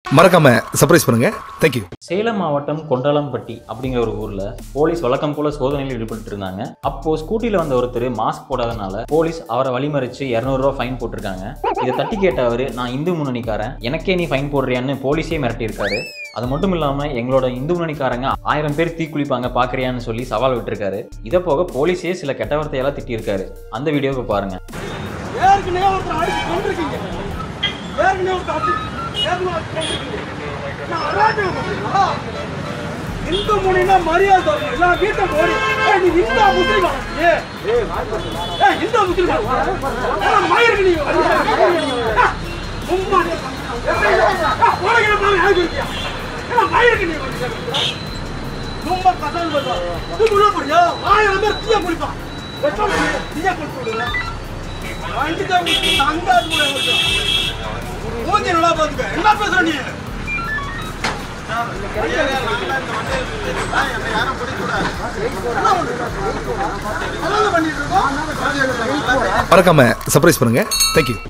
மறக்காம சர்ப்ரைஸ் பண்ணுங்க தேங்க்யூ சேலம் மாவட்டம் கொண்டலம்பட்டி அப்படிங்கிற ஒரு ஊர்ல போலீஸ் வழக்கம் போல சோதனையில் ஈடுபட்டு இருந்தாங்க அப்போ ஸ்கூட்டில வந்த ஒருத்தர் மாஸ்க் போடாதனால போலீஸ் அவரை வழிமறிச்சு 200 ரூபாய் ஃபைன் போட்டிருக்காங்க இதை தட்டி கேட்ட அவரு நான் இந்து முன்னணிக்காரன் எனக்கே நீ ஃபைன் போடுறியான்னு போலீஸே மிரட்டியிருக்காரு அது மட்டும் இல்லாம எங்களோட இந்து முன்னணிக்காரங்க ஆயிரம் பேர் தீக்குளிப்பாங்க பாக்குறியான்னு சொல்லி சவால் விட்டுருக்காரு இதை போக போலீஸே சில கெட்ட வார்த்தையெல்லாம் திட்டியிருக்காரு அந்த வீடியோவை பாருங்க ஏற்கனவே ஒருத்தர் அடிச்சு கொண்டிருக்கீங்க ஏற்கனவே ஒருத்தர் அடிச்சு ஏற்கனவே ஒருத்தர் கொண்டிருக்கீங்க நான் அராஜகம் பண்றீங்களா இந்து மொழினா மரியாதை தரணும் இல்ல வீட்டை போடி ஏய், நீ இந்தா முஸ்லீமா நீ ஏய் இந்தா முஸ்லீமா ஏய், மயிருக்கு நீ ஏய், சும்மா நீ உலகில போய் ஆகி இருக்கியா ஏய், மயிருக்கு நீ வந்து சும்மா கசால் பண்ணுவா இது முள்ள போறியா ஆயிரம் பேர் தீய குளிப்பான் பெட்ரோல் தீய குளிச்சு விடுங்க மூஞ்சி நல்லா பாத்துக்க என்ன பேசுற நீ மறக்காம சர்ப்ரைஸ் பண்ணுங்க தேங்க்யூ